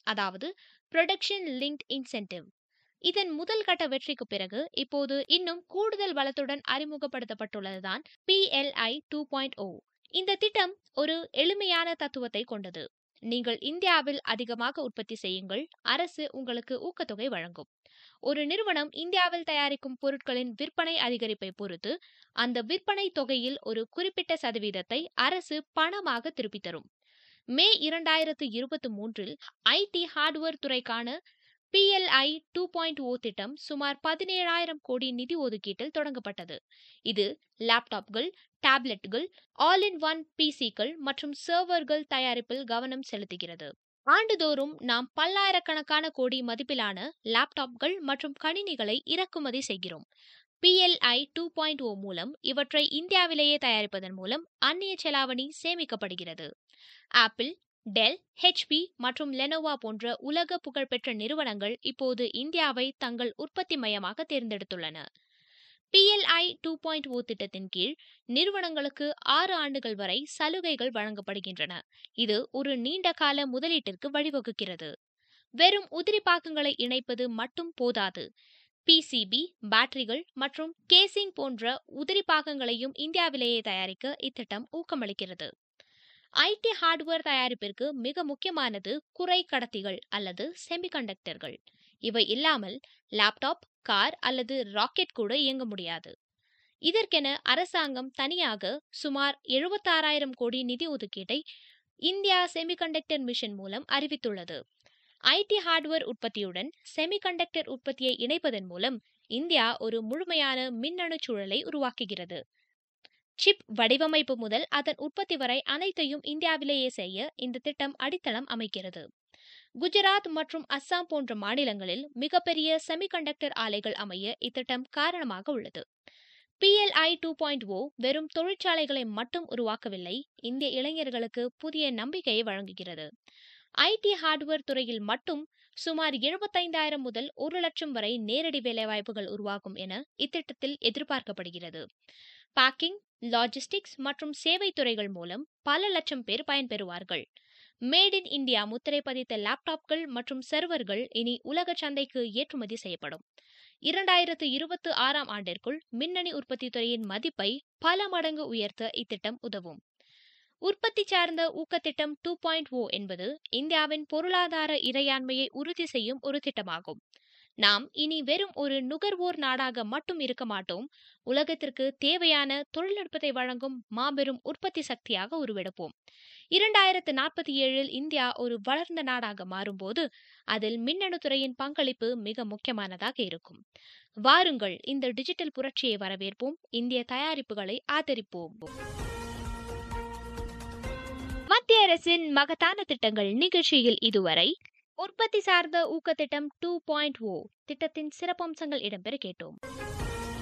அதாவது production linked incentive இதன் முதல் கட்ட வெற்றிக்கு பிறகு இப்போது இன்னும் கூடுதல் பலத்துடன் அறிமுகப்படுத்தப்பட்டுள்ளதுதான் பிஎல்ஐ டூ பாயிண்ட் ஓ இந்த திட்டம் ஒரு எளிமையான தத்துவத்தை கொண்டது நீங்கள் இந்தியாவில் அதிகமாக உற்பத்தி செய்யுங்கள் அரசு உங்களுக்கு ஊக்கத்தொகை வழங்கும் ஒரு நிறுவனம் இந்தியாவில் தயாரிக்கும் பொருட்களின் விற்பனை அதிகரிப்பை பொறுத்து அந்த விற்பனை தொகையில் ஒரு குறிப்பிட்ட சதவீதத்தை அரசு பணமாக திருப்பித் தரும் மே இரண்டாயிரத்து இருபத்தி மூன்றில் ஐடி ஹார்ட்வேர் துறைக்கான பிஎல்ஐ டூ பாயிண்ட் ஓ திட்டம் சுமார் பதினேழாயிரம் கோடி நிதி ஒதுக்கீட்டில் தொடங்கப்பட்டது இது லேப்டாப்கள் டேப்லெட்டுகள் ஆல் இன் ஒன் பிசிக்கள் மற்றும் சர்வர்கள் தயாரிப்பில் கவனம் செலுத்துகிறது ஆண்டுதோறும் நாம் பல்லாயிரக்கணக்கான கோடி மதிப்பிலான லேப்டாப்கள் மற்றும் கணினிகளை இறக்குமதி செய்கிறோம் பிஎல்ஐ டூ பாயிண்ட் ஓ மூலம் இவற்றை இந்தியாவிலேயே தயாரிப்பதன் மூலம் அந்நிய செலாவணி சேமிக்கப்படுகிறது ஆப்பிள் டெல் ஹெச்பி மற்றும் லெனோவா போன்ற உலக புகழ்பெற்ற நிறுவனங்கள் இப்போது இந்தியாவை தங்கள் உற்பத்தி மையமாக தேர்ந்தெடுத்துள்ளன பிஎல்ஐ டூ பாயிண்ட் ஓ திட்டத்தின் கீழ் நிறுவனங்களுக்கு ஆறு ஆண்டுகள் வரை சலுகைகள் வழங்கப்படுகின்றன இது ஒரு நீண்ட கால முதலீட்டிற்கு வழிவகுக்கிறது வெறும் உதிரிப்பாக்கங்களை இணைப்பது மட்டும் போதாது பிசிபி பேட்டரிகள் மற்றும் கேசிங் போன்ற உதிரிப்பாகங்களையும் இந்தியாவிலேயே தயாரிக்க இத்திட்டம் ஊக்கமளிக்கிறது ஐடி ஹார்ட்வேர் தயாரிப்பிற்கு மிக முக்கியமானது குறை கடத்திகள் அல்லது செமிகண்டக்டர்கள் இவை இல்லாமல் லேப்டாப் கார் அல்லது ராக்கெட் கூட இயங்க முடியாது இதற்கென அரசாங்கம் தனியாக சுமார் எழுபத்தாறாயிரம் கோடி நிதி ஒதுக்கீட்டை இந்தியா செமிகண்டக்டர் மிஷன் மூலம் அறிவித்துள்ளது ஐடி ஹார்ட்வேர் உற்பத்தியுடன் செமிகண்டக்டர் உற்பத்தியை இணைப்பதன் மூலம் இந்தியா ஒரு முழுமையான மின்னணு சூழலை உருவாக்குகிறது சிப் வடிவமைப்பு முதல் அதன் உற்பத்தி வரை அனைத்தையும் இந்தியாவிலேயே செய்ய இந்த திட்டம் அடித்தளம் அமைக்கிறது குஜராத் மற்றும் அஸ்ஸாம் போன்ற மாநிலங்களில் மிகப்பெரிய செமிகண்டக்டர் ஆலைகள் அமைய இத்திட்டம் காரணமாக உள்ளது பிஎல்ஐ டூ பாயிண்ட் ஓ வெறும் தொழிற்சாலைகளை மட்டும் உருவாக்கவில்லை இந்திய இளைஞர்களுக்கு புதிய நம்பிக்கையை வழங்குகிறது ஐடி ஹார்ட்வேர் துறையில் மட்டும் சுமார் எழுபத்தைந்தாயிரம் முதல் ஒரு லட்சம் வரை நேரடி வேலைவாய்ப்புகள் உருவாகும் என இத்திட்டத்தில் எதிர்பார்க்கப்படுகிறது பேக்கிங் லாஜிஸ்டிக்ஸ் மற்றும் சேவை துறைகள் மூலம் பல லட்சம் பேர் பயன்பெறுவார்கள் மேட் இன் இந்தியா முத்திரை பதித்த லேப்டாப்கள் மற்றும் சர்வர்கள் இனி உலக சந்தைக்கு ஏற்றுமதி செய்யப்படும் இரண்டாயிரத்து இருபத்தி ஆறாம் ஆண்டிற்குள் மின்னணு உற்பத்தி துறையின் மதிப்பை பல மடங்கு உயர்த்த இத்திட்டம் உதவும் உற்பத்தி சார்ந்த ஊக்கத்திட்டம் டூ பாயிண்ட் ஓ என்பது இந்தியாவின் பொருளாதார இறையாண்மையை உறுதி செய்யும் ஒரு திட்டமாகும் நாம் இனி வெறும் ஒரு நுகர்வோர் நாடாக மட்டும் இருக்க மாட்டோம் உலகத்திற்கு தேவையான தொழில்நுட்பத்தை வழங்கும் மாபெரும் உற்பத்தி சக்தியாக உருவெடுப்போம் இரண்டாயிரத்து நாற்பத்தி ஏழில் இந்தியா ஒரு வளர்ந்த நாடாக மாறும்போது அதில் மின்னணு துறையின் பங்களிப்பு மிக முக்கியமானதாக இருக்கும் வாருங்கள் இந்த டிஜிட்டல் புரட்சியை வரவேற்போம் இந்திய தயாரிப்புகளை ஆதரிப்போம் மத்திய அரசின் மகத்தான திட்டங்கள் நிகழ்ச்சியில் இதுவரை உற்பத்தி சார்ந்த ஊக்கத்திட்டம் டூ பாயிண்ட் ஓ திட்டத்தின் சிறப்பம்சங்கள் இடம்பெற கேட்டோம்